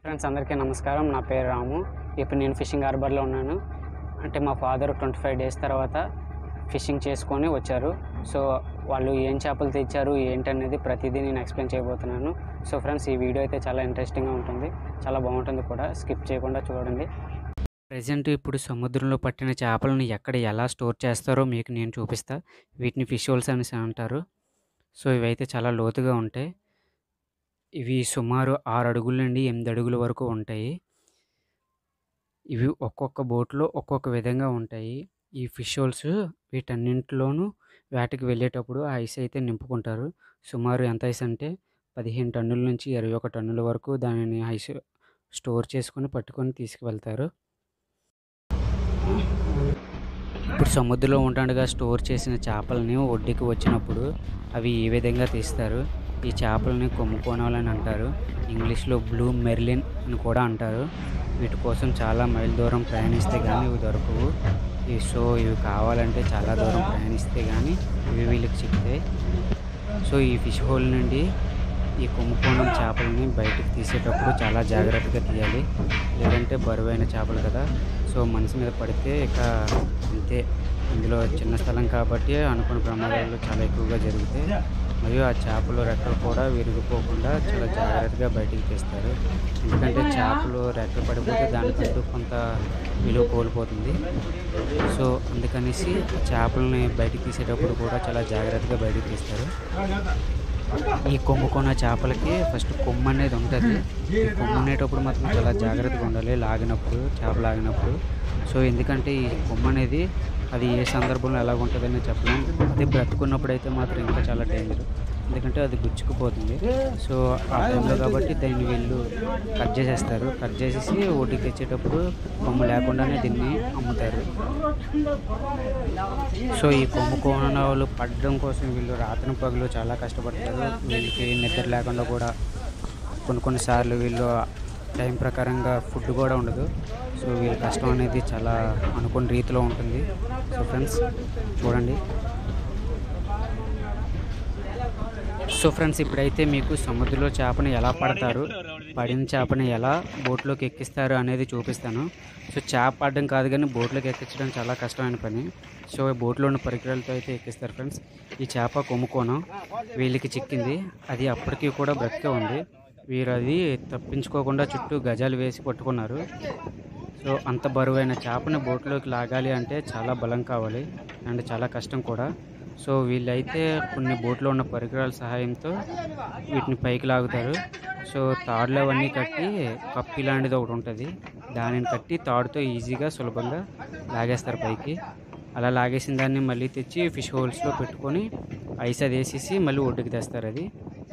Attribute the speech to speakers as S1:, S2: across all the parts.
S1: friends అందరికీ నమస్కారం నా పేరు రాము ఇప్పుడు నేను ఫిషింగ్ హార్బర్లో ఉన్నాను అంటే మా ఫాదర్ ట్వంటీ ఫైవ్ డేస్ తర్వాత ఫిషింగ్ చేసుకొని వచ్చారు సో వాళ్ళు ఏం చేపలు తెచ్చారు ఏంటనేది ప్రతిదీ నేను ఎక్స్ప్లెయిన్ చేయబోతున్నాను సో ఫ్రెండ్స్ ఈ వీడియో అయితే చాలా ఇంట్రెస్టింగ్గా ఉంటుంది చాలా బాగుంటుంది కూడా స్కిప్ చేయకుండా చూడండి ప్రజెంట్ ఇప్పుడు సముద్రంలో పట్టిన చేపలను ఎక్కడ ఎలా స్టోర్ చేస్తారో మీకు నేను చూపిస్తా వీటిని ఫిష్ హోల్స్ అనేసి అంటారు సో ఇవైతే చాలా లోతుగా ఉంటాయి ఇవి సుమారు ఆరు అడుగుల నుండి ఎనిమిది అడుగుల వరకు ఉంటాయి ఇవి ఒక్కొక్క బోట్లో ఒక్కొక్క విధంగా ఉంటాయి ఈ ఫిష్ హోల్స్ వీటన్నింటిలోనూ వేటకి వెళ్ళేటప్పుడు ఆ ఐస్ అయితే నింపుకుంటారు సుమారు ఎంత ఐస్ అంటే పదిహేను టన్నుల నుంచి ఇరవై ఒక టన్నుల వరకు దానిని ఐస్ స్టోర్ చేసుకొని పట్టుకొని తీసుకువెళ్తారు ఇప్పుడు సముద్రంలో ఉండగా స్టోర్ చేసిన చేపలని ఒడ్డుకి వచ్చినప్పుడు అవి ఈ విధంగా తీస్తారు ఈ చేపలని కొమ్ముకోనాలని అంటారు ఇంగ్లీష్లో బ్లూ మెర్లిన్ అని కూడా అంటారు వీటి కోసం చాలా మైల్ దూరం ప్రయాణిస్తే కానీ ఇవి దొరకవు ఈ సో ఇవి కావాలంటే చాలా దూరం ప్రయాణిస్తే కానీ ఇవి వీళ్ళకి చిక్కుతాయి సో ఈ ఫిష్ హోల్ నుండి ఈ కొమ్ముకోణం చేపలని బయటకు తీసేటప్పుడు చాలా జాగ్రత్తగా తీయాలి లేదంటే బరువైన చేపలు కదా సో మనసు మీద పడితే ఇక అంతే ఇందులో చిన్న స్థలం కాబట్టి అనుకున్న ప్రమాదాలు చాలా ఎక్కువగా జరుగుతాయి మరియు ఆ చేపలు రెక్కలు కూడా విరిగిపోకుండా చాలా జాగ్రత్తగా బయటికి తీస్తారు ఎందుకంటే చేపలు రెక్కలు పడిపోతే దానికంటూ కొంత విలువ కోల్పోతుంది సో అందుకనేసి ఆ చేపలని బయటికి తీసేటప్పుడు కూడా చాలా జాగ్రత్తగా బయటికి తీస్తారు ఈ కొమ్ముకున్న చేపలకి ఫస్ట్ కొమ్ము అనేది ఉంటుంది ఈ కొమ్ము అనేటప్పుడు మాత్రం చాలా జాగ్రత్తగా ఉండాలి లాగినప్పుడు చేప లాగినప్పుడు సో ఎందుకంటే ఈ కొమ్ము అనేది అది ఏ సందర్భంలో ఎలాగ ఉంటుందని చెప్పలేం అదే బ్రతుకున్నప్పుడు అయితే మాత్రం ఇంకా చాలా డేంజర్ ఎందుకంటే అది గుచ్చుకుపోతుంది సో ఆ టైంలో కాబట్టి దాన్ని వీళ్ళు కట్ చేసేస్తారు కట్ చేసేసి ఒడ్డుకి తెచ్చేటప్పుడు కొమ్ము లేకుండానే దీన్ని అమ్ముతారు సో ఈ కొమ్ము కోణాలు పడడం కోసం వీళ్ళు రాత్రి పగలు చాలా కష్టపడతారు వీళ్ళకి నిద్ర లేకుండా కూడా కొన్ని కొన్నిసార్లు వీళ్ళు టైం ప్రకారంగా ఫుడ్ కూడా ఉండదు సో వీళ్ళ కష్టం అనేది చాలా అనుకున్న రీతిలో ఉంటుంది సో ఫ్రెండ్స్ చూడండి సో ఫ్రెండ్స్ ఇప్పుడైతే మీకు సముద్రంలో చేపని ఎలా పడతారు పడిన చేపని ఎలా బోట్లోకి ఎక్కిస్తారు అనేది చూపిస్తాను సో చేప పడడం కాదు కానీ బోట్లోకి ఎక్కించడం చాలా కష్టమైన పని సో బోట్లో ఉన్న పరికరాలతో అయితే ఎక్కిస్తారు ఫ్రెండ్స్ ఈ చేప కొమ్ముకోనం వీళ్ళకి చిక్కింది అది అప్పటికి కూడా బ్రతికే ఉంది వీరు అది తప్పించుకోకుండా చుట్టూ గజాలు వేసి పట్టుకున్నారు సో అంత బరువైన చేపని బోట్లోకి లాగాలి అంటే చాలా బలం కావాలి అండ్ చాలా కష్టం కూడా సో వీళ్ళైతే కొన్ని బోట్లో ఉన్న పరికరాల సహాయంతో వీటిని పైకి లాగుతారు సో తాడులు అవన్నీ కట్టి కప్పి లాంటిది ఒకటి ఉంటుంది దానిని కట్టి తాడుతో ఈజీగా సులభంగా లాగేస్తారు పైకి అలా లాగేసిన దాన్ని మళ్ళీ తెచ్చి ఫిష్ హోల్స్లో పెట్టుకొని ఐస్ అది వేసేసి మళ్ళీ ఒడ్డుకి తెస్తారు అది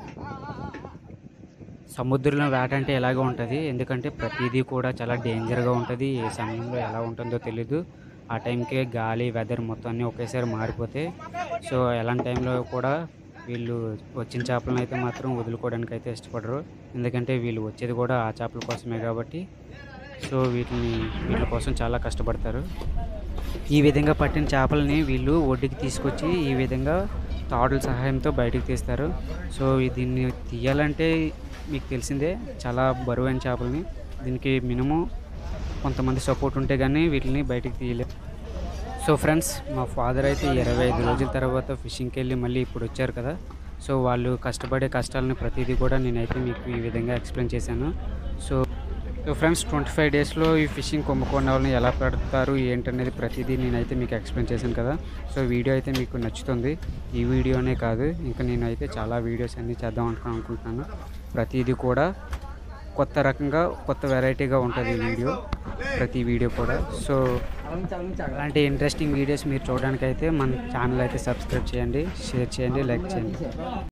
S1: సముద్రంలో వేట అంటే ఎలాగో ఉంటుంది ఎందుకంటే ప్రతిదీ కూడా చాలా డేంజర్గా ఉంటుంది ఏ సమయంలో ఎలా ఉంటుందో తెలీదు ఆ టైంకే గాలి వెదర్ మొత్తం అన్నీ ఒకేసారి మారిపోతే సో ఎలాంటి టైంలో కూడా వీళ్ళు వచ్చిన చేపలను అయితే మాత్రం వదులుకోవడానికి అయితే ఇష్టపడరు ఎందుకంటే వీళ్ళు వచ్చేది కూడా ఆ చేపల కోసమే కాబట్టి సో వీటిని వీళ్ళ కోసం చాలా కష్టపడతారు ఈ విధంగా పట్టిన చేపలని వీళ్ళు ఒడ్డుకి తీసుకొచ్చి ఈ విధంగా తాడుల సహాయంతో బయటకు తీస్తారు సో ఈ- దీన్ని తీయాలంటే మీకు తెలిసిందే చాలా బరువైన చేపలని దీనికి మినిమం కొంతమంది సపోర్ట్ ఉంటే కానీ వీటిని బయటికి తీయలేరు సో ఫ్రెండ్స్ మా ఫాదర్ అయితే ఇరవై ఐదు రోజుల తర్వాత ఫిషింగ్కి వెళ్ళి మళ్ళీ ఇప్పుడు వచ్చారు కదా సో వాళ్ళు కష్టపడే కష్టాలను ప్రతిదీ కూడా నేనైతే మీకు ఈ విధంగా ఎక్స్ప్లెయిన్ చేశాను so so friends twenty five డేస్లో ఈ ఫిషింగ్ కొమ్ముకున్న వాళ్ళని ఎలా పెడతారు ఏంటనేది ప్రతిదీ నేనైతే మీకు ఎక్స్ప్లెయిన్ చేశాను కదా సో వీడియో అయితే మీకు నచ్చుతుంది ఈ వీడియోనే కాదు ఇంకా నేనైతే చాలా వీడియోస్ అన్నీ చేద్దాం అనుకుని అనుకుంటున్నాను ప్రతిదీ కూడా కొత్త రకంగా కొత్త వెరైటీగా ఉంటుంది ఈ వీడియో ప్రతి వీడియో కూడా సో అలాంటి ఇంట్రెస్టింగ్ వీడియోస్ మీరు చూడడానికి అయితే మన ఛానల్ అయితే సబ్స్క్రైబ్ చేయండి షేర్ చేయండి లైక్ చేయండి